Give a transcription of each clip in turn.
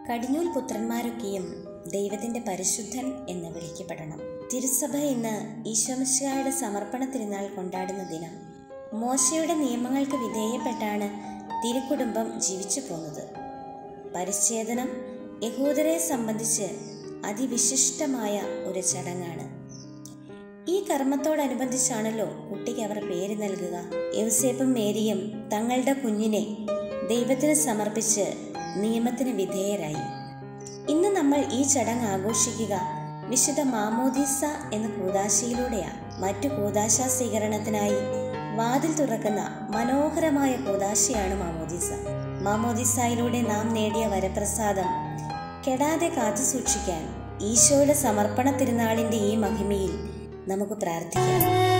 കടിഞ്ഞൂൽ പുത്രന്മാരൊക്കെയും ദൈവത്തിന്റെ പരിശുദ്ധൻ എന്ന് വിളിക്കപ്പെടണം തിരുസഭ ഇന്ന് ഈശോമിശിഹായുടെ സമർപ്പണ തിരുനാൾ കൊണ്ടാടുന്ന ദിനം മോശയുടെ നിയമങ്ങൾക്ക് വിധേയപ്പെട്ടാണ് തിരുക്കുടുംബം ജീവിച്ചു പോന്നത് പരിച്ഛേദനം യഹൂദരെ സംബന്ധിച്ച് അതിവിശിഷ്ടമായ ഒരു ചടങ്ങാണ് ഈ കർമ്മത്തോടനുബന്ധിച്ചാണല്ലോ കുട്ടിക്ക് അവർ പേര് നൽകുക യൗസേപ്പും മേരിയും തങ്ങളുടെ കുഞ്ഞിനെ ദൈവത്തിന് സമർപ്പിച്ച് നിയമത്തിന് വിധേയരായി ഇന്ന് നമ്മൾ ഈ ചടങ്ങ് ആഘോഷിക്കുക വിശുദ്ധ മാമോദീസ എന്ന കൂതാശയിലൂടെയാണ് മറ്റു കൂതാശ സ്വീകരണത്തിനായി വാതിൽ തുറക്കുന്ന മനോഹരമായ കൂതാശയാണ് മാമോദീസ മാമോദീസായിലൂടെ നാം നേടിയ വരപ്രസാദം കെടാതെ കാത്തു സൂക്ഷിക്കാൻ ഈശോയുടെ സമർപ്പണ തിരുനാളിന്റെ ഈ മഹിമയിൽ നമുക്ക് പ്രാർത്ഥിക്കാം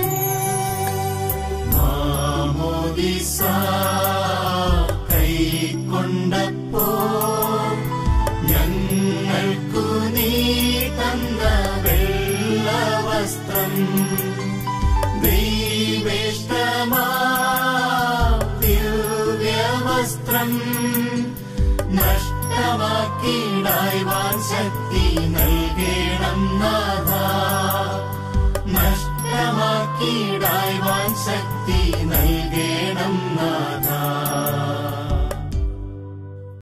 മാമോദിസ കൈക്കൊണ്ടപ്പോ ഞങ്ങൾക്കു നീ തന്ന വെള്ളവസ്ത്രം ദൈവേഷ്ടമാ ദിവ്യവസ്ത്രം നഷ്ടമാക്കിടായി വാൻ ശക്തി നൽകണം നാഥ നഷ്ടമാക്കിടായി വാൻ ശക്തി നൽകണം നാഥ